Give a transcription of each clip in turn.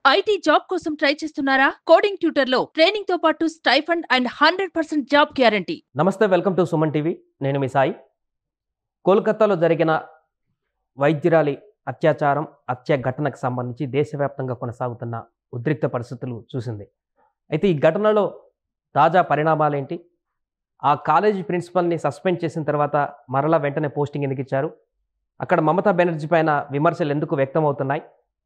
IT job కోసం try చేస్తున్నారా coding tutor లో ట్రైనింగ్ తో పాటు stipend and hundred percent job guarantee నమస్తే వెల్కమ్ టు సుమన్ టీవీ నేను మీ సాయి కోల్కతాలో జరిగిన వైద్యురాలి అత్యాచారం హత్య ఘటనకు సంబంధించి దేశవ్యాప్తంగా కొనసాగుతున్న ఉద్రిక్త పరిస్థితులు చూసింది అయితే ఈ ఘటనలో తాజా పరిణామాలేంటి ఆ కాలేజీ ప్రిన్సిపల్ని సస్పెండ్ చేసిన తర్వాత మరలా వెంటనే పోస్టింగ్ ఎందుకు ఇచ్చారు అక్కడ మమతా బెనర్జీ పైన విమర్శలు ఎందుకు వ్యక్తమవుతున్నాయి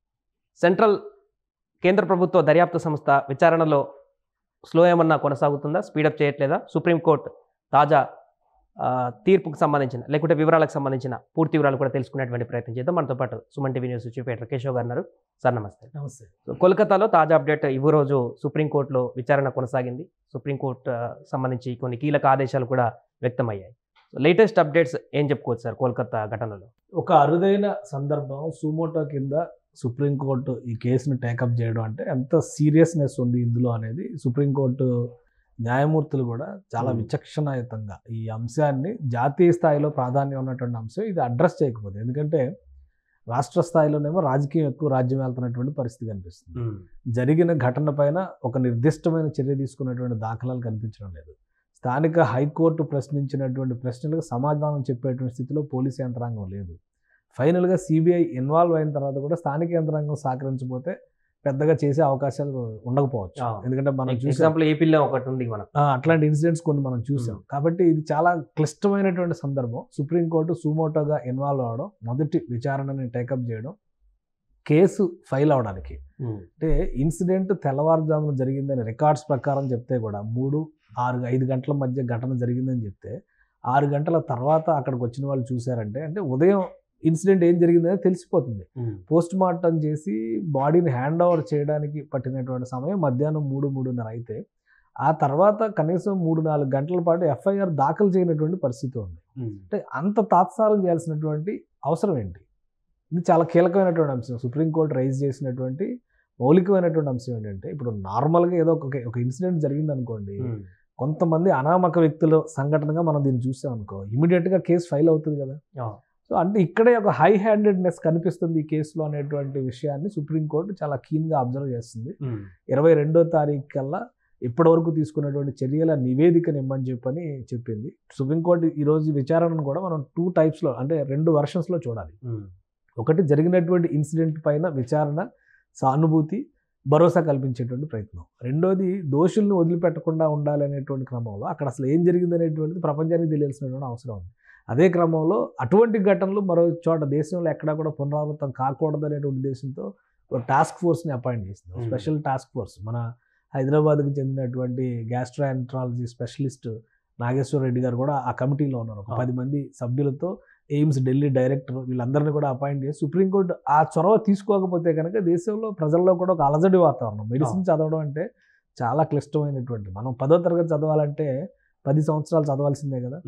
సెంట్రల్ కేంద్ర ప్రభుత్వ దర్యాప్తు సంస్థ విచారణలో స్లో ఏమన్నా కొనసాగుతుందా స్పీడప్ చేయట్లేదా సుప్రీంకోర్టు తాజా ఆ, తీర్పుకు సంబంధించిన లేకుంటే వివరాలకు సంబంధించిన పూర్తి వివరాలు కూడా తెలుసుకునేటువంటి ప్రయత్నం చేద్దాం మనతో పాటు Suman TV news chief editor Keshav గారు ఉన్నారు సార్ నమస్తే నమస్తే సో కోల్కతాలో తాజా అప్డేట్ ఈ రోజు సుప్రీంకోర్టులో విచారణ కొనసాగింది సుప్రీంకోర్టు ఆ, సంబంధించి కొన్ని కీలక ఆదేశాలు కూడా వ్యక్తమయ్యాయి లేటెస్ట్ అప్డేట్స్ ఏం చెప్పుకోవచ్చు సార్ కోల్కతా ఘటనలో ఒక అరుదైన సందర్భం సుమోటో కింద సుప్రీంకోర్టు ఈ కేసును టేకప్ చేయడం అంటే ఎంత సీరియస్నెస్ ఉంది ఇందులో అనేది సుప్రీంకోర్టు న్యాయమూర్తులు కూడా చాలా Hmm. విచక్షణాయుతంగా ఈ అంశాన్ని జాతీయ స్థాయిలో ప్రాధాన్యం ఉన్నటువంటి అంశం ఇది అడ్రస్ చేయకపోతే ఎందుకంటే రాష్ట్ర స్థాయిలోనేమో రాజకీయం ఎక్కువ రాజ్యం వెళ్తున్నటువంటి పరిస్థితి కనిపిస్తుంది జరిగిన ఘటన పైన ఒక నిర్దిష్టమైన చర్య తీసుకున్నటువంటి దాఖలాలు కనిపించడం లేదు స్థానిక హైకోర్టు ప్రశ్నించినటువంటి ప్రశ్నలకు సమాధానం చెప్పేటువంటి స్థితిలో పోలీసు యంత్రాంగం లేదు ఫైనల్గా సిబిఐ ఇన్వాల్వ్ అయిన తర్వాత కూడా స్థానిక యంత్రాంగం సహకరించకపోతే పెద్దగా చేసే అవకాశాలు ఉండకపోవచ్చు ఆ. ఎందుకంటే మనం చూసాం ఎగ్జాంపుల్ ఏపీలో ఒకటి ఉంది మనం ఆ, అట్లాంటి ఇన్సిడెంట్స్ కొన్ని మనం చూసాం Hmm. కాబట్టి ఇది చాలా క్లిష్టమైనటువంటి సందర్భం సుప్రీంకోర్టు సుమోటోగా ఇన్వాల్వ్ అవ్వడం మొదటి విచారణని టేకప్ చేయడం కేసు ఫైల్ అవడానికి అంటే ఇన్సిడెంట్ తెల్లవారుజామున జరిగిందని రికార్డ్స్ ప్రకారం చెప్తే కూడా మూడు ఆరు ఐదు గంటల మధ్య ఘటన జరిగిందని చెప్తే ఆరు గంటల తర్వాత అక్కడికి వచ్చిన వాళ్ళు చూశారంటే అంటే ఉదయం ఇన్సిడెంట్ ఏం జరిగిందని తెలిసిపోతుంది పోస్ట్ మార్టం చేసి బాడీని హ్యాండ్ ఓవర్ చేయడానికి పట్టినటువంటి సమయం మధ్యాహ్నం మూడు మూడున్నర అయితే ఆ తర్వాత కనీసం మూడు నాలుగు గంటల పాటు ఎఫ్ఐఆర్ దాఖలు చేయనటువంటి పరిస్థితి ఉంది అంటే అంత తాత్సారం చేయాల్సినటువంటి అవసరం ఏంటి ఇది చాలా కీలకమైనటువంటి అంశం సుప్రీంకోర్టు రైజ్ చేసినటువంటి మౌలికమైనటువంటి అంశం ఏంటంటే ఇప్పుడు నార్మల్గా ఏదో ఒక ఒక ఇన్సిడెంట్ జరిగింది అనుకోండి కొంతమంది అనామక వ్యక్తుల సంఘటనగా మనం దీన్ని చూసాం అనుకో ఇమీడియట్గా కేసు ఫైల్ అవుతుంది కదా ఆ. సో అంటే ఇక్కడే ఒక హై హ్యాండెడ్నెస్ కనిపిస్తుంది ఈ కేసులో అనేటువంటి విషయాన్ని సుప్రీంకోర్టు చాలా కీన్గా అబ్జర్వ్ చేస్తుంది ఇరవై రెండో తారీఖు కల్లా ఇప్పటివరకు తీసుకున్నటువంటి చర్యల నివేదికను ఇమ్మని చెప్పని చెప్పింది సుప్రీంకోర్టు ఈరోజు విచారణను కూడా మనం టూ టైప్స్లో అంటే రెండు వర్షన్స్లో చూడాలి ఒకటి జరిగినటువంటి ఇన్సిడెంట్ పైన విచారణ సానుభూతి భరోసా కల్పించేటువంటి ప్రయత్నం రెండోది దోషుల్ని వదిలిపెట్టకుండా ఉండాలి అనేటువంటి క్రమంలో అక్కడ అసలు ఏం జరిగింది అనేటువంటిది ప్రపంచానికి తెలియాల్సినటువంటి అవసరం ఉంది అదే క్రమంలో అటువంటి ఘటనలు మరో చోట దేశంలో ఎక్కడా కూడా పునరావృతం కాకూడదు అనేటువంటి ఉద్దేశంతో ఒక టాస్క్ ఫోర్స్ని అపాయింట్ చేసింది Hmm. స్పెషల్ టాస్క్ ఫోర్స్ మన హైదరాబాద్కి చెందినటువంటి గ్యాస్ట్రాంట్రాలజీ స్పెషలిస్ట్ నాగేశ్వర రెడ్డి గారు కూడా ఆ కమిటీలో ఉన్నారు ఒక Ah. పది మంది సభ్యులతో ఎయిమ్స్ ఢిల్లీ డైరెక్టర్ వీళ్ళందరినీ కూడా అపాయింట్ చేసి సుప్రీంకోర్టు ఆ చొరవ తీసుకోకపోతే కనుక దేశంలో ప్రజల్లో కూడా ఒక అలజడి వాతావరణం మెడిసిన్ చదవడం అంటే చాలా క్లిష్టమైనటువంటి మనం పదో తరగతి చదవాలంటే పది సంవత్సరాలు చదవాల్సిందే కదా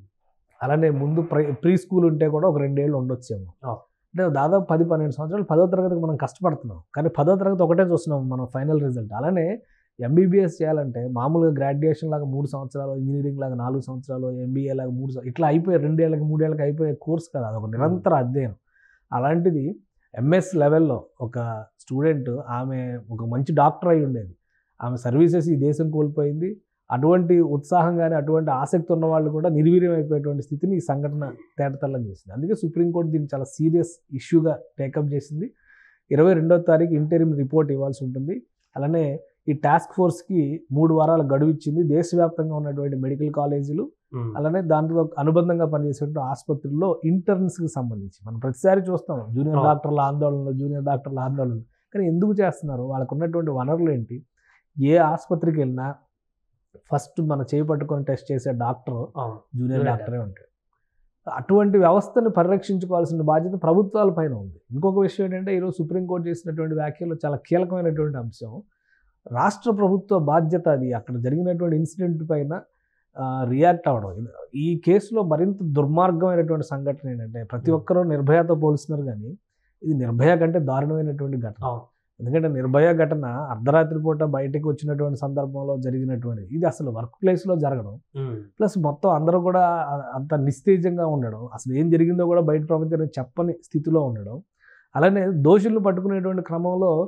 అలానే ముందు ప్రీ ప్రీ స్కూల్ ఉంటే కూడా ఒక రెండేళ్ళు ఉండొచ్చేమో ఆ. అంటే దాదాపు పది పన్నెండు సంవత్సరాలు పదో తరగతికి మనం కష్టపడుతున్నాం కానీ పదో తరగతి ఒకటే చూస్తున్నాం మనం ఫైనల్ రిజల్ట్ అలానే ఎంబీబీఎస్ చేయాలంటే మామూలుగా గ్రాడ్యుయేషన్ లాగా మూడు సంవత్సరాలు ఇంజనీరింగ్ లాగా నాలుగు సంవత్సరాలు ఎంబీఏ లాగా మూడు సంవ- ఇట్లా అయిపోయి రెండేళ్ళకి మూడేళ్ళకి అయిపోయే కోర్స్ కదా అదొక నిరంతర అధ్యయనం అలాంటిది ఎంఎస్ లెవెల్లో ఒక స్టూడెంట్ ఆమె ఒక మంచి డాక్టర్ అయి ఉండేది ఆమె సర్వీసెస్ ఈ దేశం కోల్పోయింది అటువంటి ఉత్సాహం కానీ అటువంటి ఆసక్తి ఉన్న వాళ్ళు కూడా నిర్వీర్యం అయిపోయేటువంటి స్థితిని ఈ సంఘటన తేటతల్లం చేసింది అందుకే సుప్రీంకోర్టు దీన్ని చాలా సీరియస్ ఇష్యూగా టేకప్ చేసింది ఇరవై రెండో తారీఖు ఇంటరిమ్ రిపోర్ట్ ఇవ్వాల్సి ఉంటుంది అలానే ఈ టాస్క్ ఫోర్స్కి మూడు వారాల గడువు ఇచ్చింది దేశవ్యాప్తంగా ఉన్నటువంటి మెడికల్ కాలేజీలు అలానే దాంట్లో అనుబంధంగా పనిచేసేటువంటి ఆసుపత్రుల్లో ఇంటర్న్స్కి సంబంధించి మనం ప్రతిసారి చూస్తాం జూనియర్ అవును. డాక్టర్ల ఆందోళనలు జూనియర్ డాక్టర్ల ఆందోళనలు కానీ ఎందుకు చేస్తున్నారు వాళ్ళకు ఉన్నటువంటి వనరులు ఏంటి ఏ ఆసుపత్రికి వెళ్ళినా ఫస్ట్ మన చేయి పట్టుకొని టెస్ట్ చేసే డాక్టర్ జూనియర్ Junior డాక్టరే ఉంటాడు అటువంటి వ్యవస్థను పరిరక్షించుకోవాల్సిన బాధ్యత ప్రభుత్వాల పైన ఉంది ఇంకొక విషయం ఏంటంటే ఈరోజు సుప్రీంకోర్టు చేసినటువంటి వ్యాఖ్యలు చాలా కీలకమైనటువంటి అంశం రాష్ట్ర ప్రభుత్వ బాధ్యత అది అక్కడ జరిగినటువంటి ఇన్సిడెంట్ పైన రియాక్ట్ అవ్వడం ఈ కేసులో మరింత దుర్మార్గమైనటువంటి సంఘటన ఏంటంటే ప్రతి ఒక్కరూ నిర్భయతో పోలుస్తున్నారు కానీ ఇది నిర్భయ కంటే దారుణమైనటువంటి ఘటన అవును. ఎందుకంటే నిర్భయ ఘటన అర్ధరాత్రి పూట బయటకు వచ్చినటువంటి సందర్భంలో జరిగినటువంటి ఇది అసలు వర్క్ ప్లేస్లో జరగడం ప్లస్ మొత్తం అందరూ కూడా అ- అంత నిస్తేజంగా ఉండడం అసలు ఏం జరిగిందో కూడా బయట ప్రపంచానికి చెప్పని స్థితిలో ఉండడం అలానే దోషులను పట్టుకునేటువంటి క్రమంలో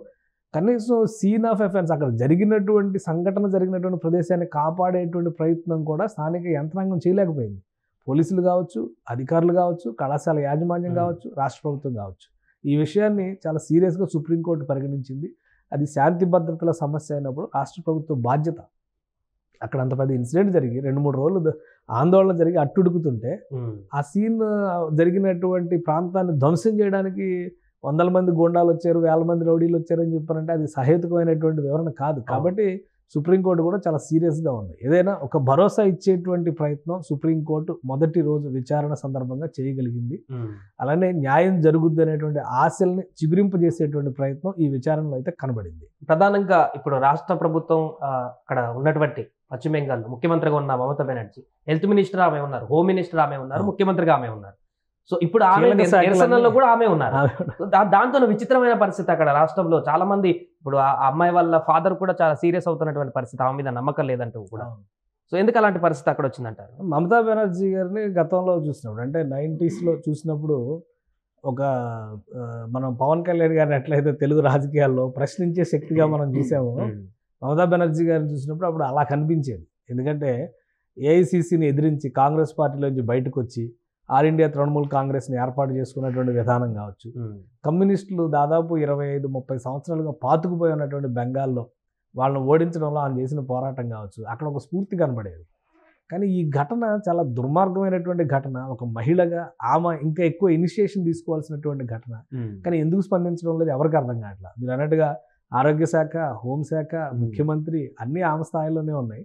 కనీసం సీన్ ఆఫ్ ఎఫెన్స్ అక్కడ జరిగినటువంటి సంఘటన జరిగినటువంటి ప్రదేశాన్ని కాపాడేటువంటి ప్రయత్నం కూడా స్థానిక యంత్రాంగం చేయలేకపోయింది పోలీసులు కావచ్చు అధికారులు కావచ్చు కళాశాల యాజమాన్యం Hmm. కావచ్చు రాష్ట్ర ప్రభుత్వం కావచ్చు ఈ విషయాన్ని చాలా సీరియస్గా సుప్రీంకోర్టు పరిగణించింది అది శాంతి భద్రతల సమస్య అయినప్పుడు రాష్ట్ర ప్రభుత్వం బాధ్యత అక్కడ అంత పెద్ద ఇన్సిడెంట్ జరిగి రెండు మూడు రోజులు ద- ఆందోళన జరిగి అట్టుడుకుతుంటే ఉమ్, ఆ సీన్ జరిగినటువంటి ప్రాంతాన్ని ధ్వంసం చేయడానికి వందల మంది గూండాలు వచ్చారు వేల మంది రౌడీలు వచ్చారని చెప్పారంటే అది సహేతుకమైనటువంటి వివరణ కాదు కాబట్టి సుప్రీంకోర్టు కూడా చాలా సీరియస్గా ఉంది ఏదైనా ఒక భరోసా ఇచ్చేటువంటి ప్రయత్నం సుప్రీంకోర్టు మొదటి రోజు విచారణ సందర్భంగా చేయగలిగింది ఉమ్. అలానే న్యాయం జరుగుద్ది అనేటువంటి ఆశల్ని చిగురింపజేసేటువంటి ప్రయత్నం ఈ విచారణలో అయితే కనబడింది ప్రధానంగా ఇప్పుడు రాష్ట్ర ప్రభుత్వం ఆ, అక్కడ ఉన్నటువంటి పశ్చిమ బెంగాల్ ముఖ్యమంత్రిగా ఉన్న మమతా బెనర్జీ హెల్త్ మినిస్టర్ ఆమె ఉన్నారు హోమ్ మినిస్టర్ ఆమె ఉన్నారు అవును. ముఖ్యమంత్రిగా ఆమె ఉన్నారు సో ఇప్పుడు ఆమె కీలక నిర- శాఖలన్నీ- నిరసనలో కూడా ఆమె ఉన్నారు సో దా- దాంతో విచిత్రమైన పరిస్థితి అక్కడ రాష్ట్రంలో చాలా మంది ఇప్పుడు ఆ ఆ అమ్మాయి వాళ్ళ ఫాదర్ కూడా చాలా సీరియస్ అవుతున్నటువంటి పరిస్థితి ఆమె మీద నమ్మకం లేదంటూ కూడా సో ఎందుకు అలాంటి పరిస్థితి అక్కడ వచ్చిందంటారు మమతా బెనర్జీ గారిని గతంలో చూసినప్పుడు అంటే నైంటీస్లో చూసినప్పుడు ఒక ఆ, మనం పవన్ కళ్యాణ్ గారిని ఎట్లయితే తెలుగు రాజకీయాల్లో ప్రశ్నించే శక్తిగా మనం చూసామో ఉమ్, మమతా బెనర్జీ గారిని చూసినప్పుడు అప్పుడు అలా కనిపించేది ఎందుకంటే ఏఐసిసిని ఎదిరించి కాంగ్రెస్ పార్టీలోంచి బయటకు వచ్చి ఆల్ ఇండియా తృణమూల్ కాంగ్రెస్ని ఏర్పాటు చేసుకున్నటువంటి విధానం కావచ్చు ఉమ్, కమ్యూనిస్టులు దాదాపు ఇరవై ఐదు ముప్పై సంవత్సరాలుగా పాతుకుపోయి ఉన్నటువంటి బెంగాల్లో వాళ్ళని ఓడించడంలో ఆయన చేసిన పోరాటం కావచ్చు అక్కడ ఒక స్ఫూర్తి కనబడేది కానీ ఈ ఘటన చాలా దుర్మార్గమైనటువంటి ఘటన ఒక మహిళగా ఆమె ఇంకా ఎక్కువ ఇనిషియేషన్ తీసుకోవాల్సినటువంటి ఘటన ఉమ్. కానీ ఎందుకు స్పందించడం లేదు ఎవరికి అర్థం కావట్లేదు మీరు అన్నట్టుగా ఆరోగ్య శాఖ హోంశాఖ ముఖ్యమంత్రి అన్నీ ఆమె స్థాయిలోనే ఉన్నాయి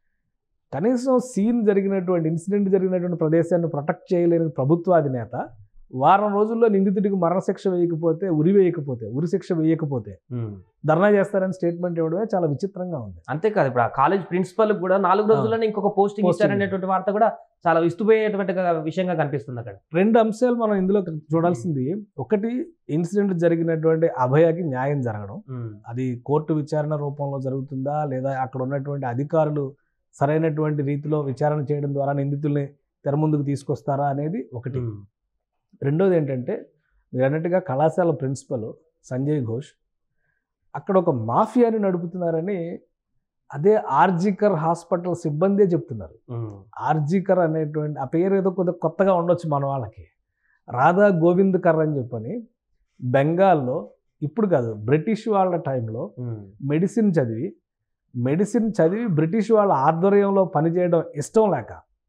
కనీసం సీన్ జరిగినటువంటి ఇన్సిడెంట్ జరిగినటువంటి ప్రదేశాన్ని ప్రొటెక్ట్ చేయలేని ప్రభుత్వ అధినేత వారం రోజుల్లో నిందితుడికి మరణశిక్ష వేయకపోతే ఉరి వేయకపోతే ఉరి శిక్ష వేయకపోతే ఉమ్. ధర్నా చేస్తారని స్టేట్మెంట్ ఇవ్వడమే చాలా విచిత్రంగా ఉంది అంతేకాదు ఇప్పుడు ఆ కాలేజ్ ప్రిన్సిపల్ కూడా నాలుగు రోజుల్లోనే ఇంకొక పోస్టింగ్ Posting. ఇచ్చారనేటువంటి వార్త కూడా చాలా విస్తుపోయేటువంటి విషయంగా కనిపిస్తుంది అక్కడ రెండు అంశాలు మనం ఇందులో చూడాల్సింది ఒకటి ఇన్సిడెంట్ జరిగినటువంటి అభయకి న్యాయం జరగడం ఉమ్, అది కోర్టు విచారణ రూపంలో జరుగుతుందా లేదా అక్కడ ఉన్నటువంటి అధికారులు సరైనటువంటి రీతిలో విచారణ చేయడం ద్వారా నిందితుల్ని తెర ముందుకు తీసుకొస్తారా అనేది ఒకటి ఉమ్, రెండోది ఏంటంటే మీరు అన్నట్టుగా కళాశాల ప్రిన్సిపల్ సంజయ్ ఘోష్ అక్కడ ఒక మాఫియాని నడుపుతున్నారని అదే ఆర్జికర్ హాస్పిటల్ సిబ్బందే చెప్తున్నారు ఉమ్, ఆర్జికర్ అనేటువంటి ఆ పేరు ఏదో కొద్దిగా కొత్తగా ఉండొచ్చు మన వాళ్ళకి రాధా గోవింద్ కర్ అని చెప్పని బెంగాల్లో ఇప్పుడు కాదు బ్రిటిష్ వాళ్ళ టైంలో ఉమ్, మెడిసిన్ చదివి మెడిసిన్ చదివి బ్రిటిష్ వాళ్ళ ఆధ్వర్యంలో పనిచేయడం ఇష్టం లేక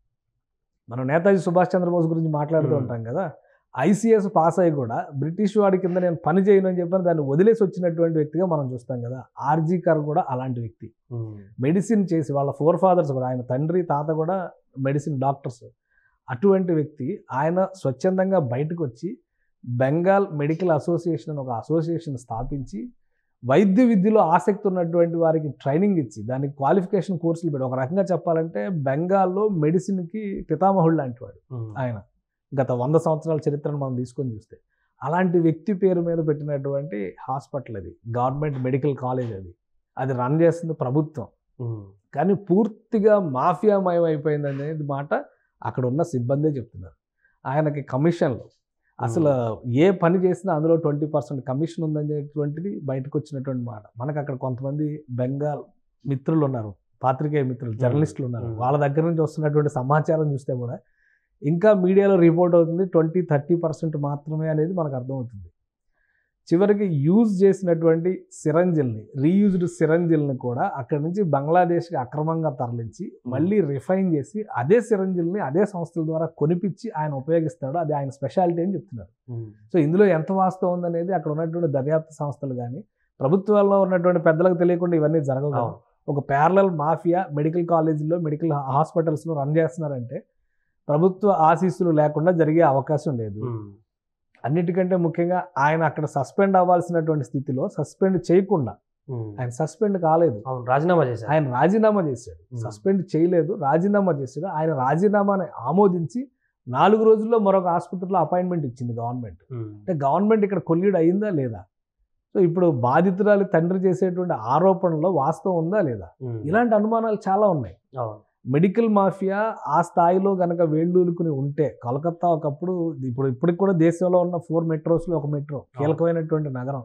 మనం నేతాజీ సుభాష్ చంద్రబోస్ గురించి మాట్లాడుతూ Hmm. ఉంటాం కదా ఐసీఎస్ పాస్ అయ్యి కూడా బ్రిటిష్ వాడి కింద నేను పని చేయను అని చెప్పని దాన్ని వదిలేసి వచ్చినటువంటి వ్యక్తిగా మనం చూస్తాం కదా ఆర్జీ కర్ కూడా అలాంటి వ్యక్తి ఉమ్, మెడిసిన్ చేసి వాళ్ళ ఫోర్ ఫాదర్స్ కూడా ఆయన తండ్రి తాత కూడా మెడిసిన్ డాక్టర్స్ అటువంటి వ్యక్తి ఆయన స్వచ్ఛందంగా బయటకు వచ్చి బెంగాల్ మెడికల్ అసోసియేషన్ అని ఒక అసోసియేషన్ స్థాపించి వైద్య విద్యలో ఆసక్తి ఉన్నటువంటి వారికి ట్రైనింగ్ ఇచ్చి దానికి క్వాలిఫికేషన్ కోర్సులు పెట్టి ఒక రకంగా చెప్పాలంటే బెంగాల్లో మెడిసిన్కి పితామహుడు లాంటి వాడు ఉమ్, ఆయన గత వంద సంవత్సరాల చరిత్రను మనం తీసుకొని చూస్తే అలాంటి వ్యక్తి పేరు మీద పెట్టినటువంటి హాస్పిటల్ అది గవర్నమెంట్ మెడికల్ కాలేజ్ అది అది రన్ చేస్తుంది ప్రభుత్వం ఉమ్, కానీ పూర్తిగా మాఫియామయం అయిపోయింది అనేది మాట అక్కడ ఉన్న సిబ్బందే చెప్తున్నారు ఆయనకి కమిషన్లు అసలు ఏ పని చేసినా అందులో ట్వంటీ పర్సెంట్ కమిషన్ ఉందనేటువంటిది బయటకు వచ్చినటువంటి మాట మనకు అక్కడ కొంతమంది బెంగాల్ మిత్రులు ఉన్నారు పాత్రికేయ మిత్రులు జర్నలిస్టులు ఉన్నారు Hmm. వాళ్ళ దగ్గర నుంచి వస్తున్నటువంటి సమాచారం చూస్తే కూడా ఇంకా మీడియాలో రిపోర్ట్ అవుతుంది ట్వంటీ థర్టీ పర్సెంట్ మాత్రమే అనేది మనకు అర్థమవుతుంది చివరికి యూజ్ చేసినటువంటి సిరంజిల్ని రీయూజ్డ్ సిరంజిల్ని కూడా అక్కడి నుంచి బంగ్లాదేశ్కి అక్రమంగా తరలించి మళ్ళీ రిఫైన్ చేసి అదే సిరంజిల్ని అదే సంస్థల ద్వారా కొనిపించి ఆయన ఉపయోగిస్తాడు అది ఆయన స్పెషాలిటీ అని చెప్తున్నారు ఉమ్, సో ఇందులో ఎంత వాస్తవం ఉందనేది అక్కడ ఉన్నటువంటి దర్యాప్తు సంస్థలు కానీ ప్రభుత్వాల్లో ఉన్నటువంటి పెద్దలకు తెలియకుండా ఇవన్నీ జరగవు కదా. అవును. ఒక ప్యారలల్ మాఫియా మెడికల్ కాలేజీలో మెడికల్ హాస్పిటల్స్లో రన్ చేస్తున్నారంటే ప్రభుత్వ ఆశీస్సులు లేకుండా జరిగే అవకాశం లేదు ఉమ్, అన్నిటికంటే ముఖ్యంగా ఆయన అక్కడ సస్పెండ్ అవ్వాల్సినటువంటి స్థితిలో సస్పెండ్ చేయకుండా ఉమ్. ఆయన సస్పెండ్ కాలేదు అవును రాజీనామా చేశారు ఆయన రాజీనామా చేశాడు Hmm. సస్పెండ్ చేయలేదు రాజీనామా చేశాడు ఆయన రాజీనామాని ఆమోదించి నాలుగు రోజుల్లో మరొక ఆసుపత్రిలో అపాయింట్మెంట్ ఇచ్చింది గవర్నమెంట్ ఉమ్, అంటే గవర్నమెంట్ ఇక్కడ కొల్లీడు అయిందా లేదా సో ఇప్పుడు బాధితురాలి తండ్రి చేసేటువంటి ఆరోపణలో వాస్తవం ఉందా లేదా ఉమ్, ఇలాంటి అనుమానాలు చాలా ఉన్నాయి అవును మెడికల్ మాఫియా ఆ స్థాయిలో గనక వేళ్ళూరుకుని ఉంటే కలకత్తా ఒకప్పుడు ఇప్పుడు ఇప్పటికి కూడా దేశంలో ఉన్న ఫోర్ మెట్రోస్లో ఒక మెట్రో కీలకమైనటువంటి నగరం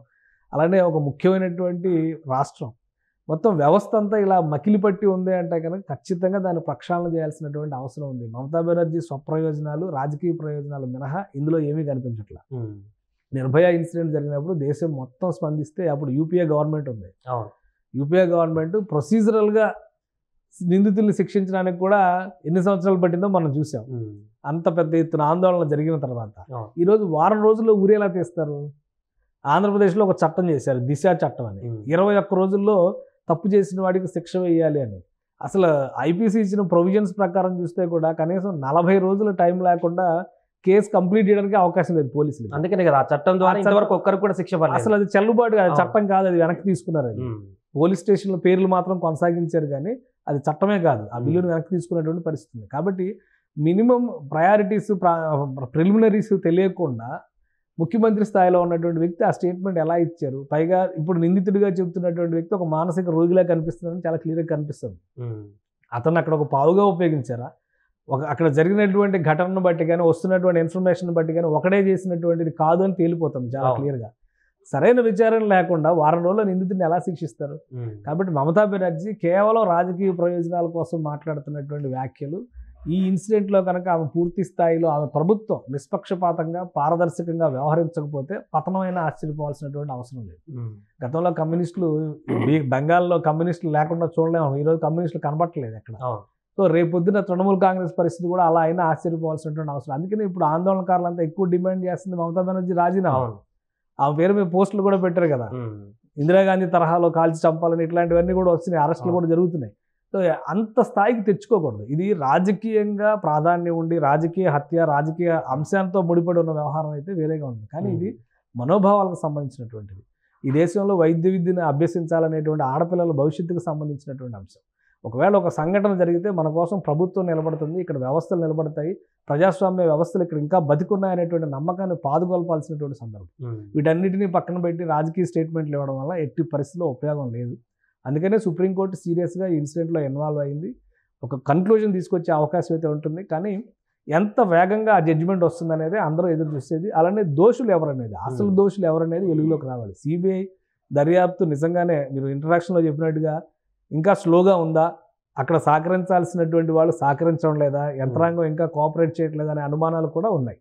అలానే ఒక ముఖ్యమైనటువంటి రాష్ట్రం మొత్తం వ్యవస్థ అంతా ఇలా మకిలి పట్టి ఉంది అంటే కనుక ఖచ్చితంగా దాన్ని ప్రక్షాళన చేయాల్సినటువంటి అవసరం ఉంది మమతా బెనర్జీ స్వప్రయోజనాలు రాజకీయ ప్రయోజనాలు మినహా ఇందులో ఏమీ కనిపించట్లా ఉమ్, నిర్భయ ఇన్సిడెంట్ జరిగినప్పుడు దేశం మొత్తం స్పందిస్తే అప్పుడు యూపీఏ గవర్నమెంట్ ఉంది అవును యూపీఏ గవర్నమెంట్ ప్రొసీజరల్గా నిందితుల్ని శిక్షించడానికి కూడా ఎన్ని సంవత్సరాలు పట్టిందో మనం చూసాం ఉమ్, అంత పెద్ద ఎత్తున ఆందోళన జరిగిన తర్వాత అవును. ఈరోజు వారం రోజుల్లో ఊరేలా తీస్తారు ఆంధ్రప్రదేశ్లో ఒక చట్టం చేశారు దిశ చట్టం అని ఉమ్. ఇరవై ఒక్క రోజుల్లో తప్పు చేసిన వాడికి శిక్ష వేయాలి అని అసలు ఐపీసీ ఇచ్చిన ప్రొవిజన్స్ ప్రకారం చూస్తే కూడా కనీసం నలభై రోజుల టైం లేకుండా కేసు కంప్లీట్ చేయడానికి అవకాశం లేదు పోలీసులు అందుకనే కదా ఆ చట్టం ద్వారా ఆ చట్టం- ఇంతవరకు ఒక్కరికి కూడా శిక్ష పడలేదు అసలు అది చెల్లుబాటు కాదు అవును. చట్టం కాదు అది వెనక్కి తీసుకున్నారు అది ఉమ్, పోలీస్ స్టేషన్ల పేర్లు మాత్రం కొనసాగించారు కానీ అది చట్టమే కాదు ఆ Hmm. బిల్లును వెనక్కి తీసుకునేటువంటి పరిస్థితి ఉంది కాబట్టి మినిమం ప్రయారిటీస్ ప్రిలిమినరీస్ తెలియకుండా ముఖ్యమంత్రి స్థాయిలో ఉన్నటువంటి వ్యక్తి ఆ స్టేట్మెంట్ ఎలా ఇచ్చారు పైగా ఇప్పుడు నిందితుడిగా చెబుతున్నటువంటి వ్యక్తి ఒక మానసిక రోగిలా కనిపిస్తుందని చాలా క్లియర్గా కనిపిస్తుంది ఉమ్, అతను అక్కడ ఒక పావుగా ఉపయోగించారా ఒక అక్కడ జరిగినటువంటి ఘటనను బట్టి కానీ వస్తున్నటువంటి ఇన్ఫర్మేషన్ బట్టి కానీ ఒకడే చేసినటువంటిది కాదు అని తేలిపోతుంది చాలా అవును. క్లియర్గా సరైన విచారణ లేకుండా వారం రోజుల్లో నిందితుడిని ఎలా శిక్షిస్తారు ఉమ్, కాబట్టి మమతా బెనర్జీ కేవలం రాజకీయ ప్రయోజనాల కోసం మాట్లాడుతున్నటువంటి వ్యాఖ్యలు ఈ ఇన్సిడెంట్లో కనుక ఆమె పూర్తి స్థాయిలో ఆమె ప్రభుత్వం నిష్పక్షపాతంగా పారదర్శకంగా వ్యవహరించకపోతే పతనమైన ఆశ్చర్యపోవాల్సినటువంటి అవసరం లేదు ఉమ్, గతంలో కమ్యూనిస్టులు బీ- బెంగాల్లో కమ్యూనిస్టులు లేకుండా చూడలేము ఈరోజు కమ్యూనిస్టులు కనబట్టలేదు అక్కడ అవును సో రేపొద్దున తృణమూల్ కాంగ్రెస్ పరిస్థితి కూడా అలా అయినా ఆశ్చర్యపోవాల్సినటువంటి అవసరం అందుకని ఇప్పుడు ఆందోళనకారులంతా ఎక్కువ డిమాండ్ చేస్తుంది మమతా బెనర్జీ రాజీనామా అవును ఆమె పేరు మీద పోస్టులు కూడా పెట్టారు కదా ఉమ్, ఇందిరాగాంధీ తరహాలో కాల్చి చంపాలని ఇట్లాంటివన్నీ కూడా వస్తున్నాయి అరెస్టులు కూడా జరుగుతున్నాయి సో అంత స్థాయికి తెచ్చుకోకూడదు ఇది రాజకీయంగా ప్రాధాన్యం ఉండి రాజకీయ హత్య రాజకీయ అంశాలతో ముడిపడి ఉన్న వ్యవహారం అయితే వేరేగా ఉంది కానీ ఇది మనోభావాలకు సంబంధించినటువంటిది ఈ దేశంలో వైద్య విద్యను అభ్యసించాలనేటువంటి ఆడపిల్లల భవిష్యత్తుకు సంబంధించినటువంటి అంశం ఒకవేళ ఒక సంఘటన జరిగితే మన కోసం ప్రభుత్వం నిలబడుతుంది ఇక్కడ వ్యవస్థలు నిలబడతాయి ప్రజాస్వామ్య వ్యవస్థలు ఇక్కడ ఇంకా బతికున్నాయనేటువంటి నమ్మకాన్ని పాదుకొల్పాల్సినటువంటి సందర్భం ఉమ్, వీటన్నిటిని పక్కన పెట్టి రాజకీయ స్టేట్మెంట్లు ఇవ్వడం వల్ల ఎట్టి పరిస్థితిలో ఉపయోగం లేదు అందుకనే సుప్రీంకోర్టు సీరియస్గా ఈ ఇన్సిడెంట్లో ఇన్వాల్వ్ అయింది ఒక కన్క్లూజన్ తీసుకొచ్చే అవకాశం అయితే ఉంటుంది కానీ ఎంత వేగంగా ఆ జడ్జిమెంట్ వస్తుంది అనేది అందరూ ఎదురు చూసేది అలానే దోషులు ఎవరనేది అసలు Hmm. దోషులు ఎవరనేది వెలుగులోకి రావాలి సిబిఐ దర్యాప్తు నిజంగానే మీరు ఇంట్రడక్షన్లో చెప్పినట్టుగా ఇంకా స్లోగా ఉందా అక్కడ సహకరించాల్సినటువంటి వాళ్ళు సహకరించడం లేదా యంత్రాంగం ఇంకా కోఆపరేట్ చేయట్లేదు అనే అనుమానాలు కూడా ఉన్నాయి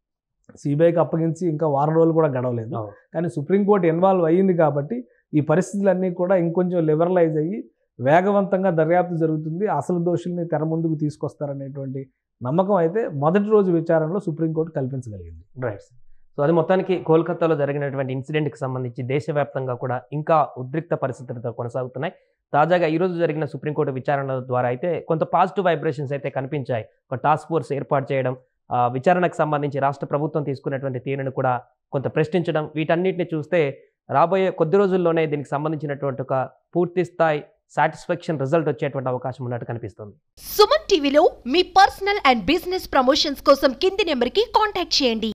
సిబిఐకి అప్పగించి ఇంకా వారం రోజులు కూడా గడవలేదు అవును. కానీ సుప్రీంకోర్టు ఇన్వాల్వ్ అయ్యింది కాబట్టి ఈ పరిస్థితులన్నీ కూడా ఇంకొంచెం లిబరలైజ్ అయ్యి వేగవంతంగా దర్యాప్తు జరుగుతుంది అసలు దోషుల్ని తెర ముందుకు తీసుకొస్తారనేటువంటి నమ్మకం అయితే మొదటి రోజు విచారణలో సుప్రీంకోర్టు కల్పించగలిగింది రైట్ సో అది మొత్తానికి కోల్కతాలో జరిగినటువంటి ఇన్సిడెంట్కి సంబంధించి దేశవ్యాప్తంగా కూడా ఇంకా ఉద్రిక్త పరిస్థితులతో కొనసాగుతున్నాయి తాజాగా ఈ రోజు జరిగిన సుప్రీంకోర్టు విచారణ ద్వారా అయితే కొంత పాజిటివ్ వైబ్రేషన్స్ అయితే కనిపించాయి ఒక టాస్క్ ఫోర్స్ ఏర్పాటు చేయడం ఆ, విచారణకు సంబంధించి రాష్ట్ర ప్రభుత్వం తీసుకున్నటువంటి తీరును కూడా కొంత ప్రశ్నించడం వీటన్నిటిని చూస్తే రాబోయే కొద్ది రోజుల్లోనే దీనికి సంబంధించినటువంటి ఒక పూర్తి స్థాయి సాటిస్ఫాక్షన్ రిజల్ట్ వచ్చేటువంటి అవకాశం ఉన్నట్టు కనిపిస్తుంది సుమన్ టీవీలో మీ పర్సనల్ అండ్ బిజినెస్ ప్రమోషన్స్ కోసం కింది నెంబర్కి కాంటాక్ట్ చేయండి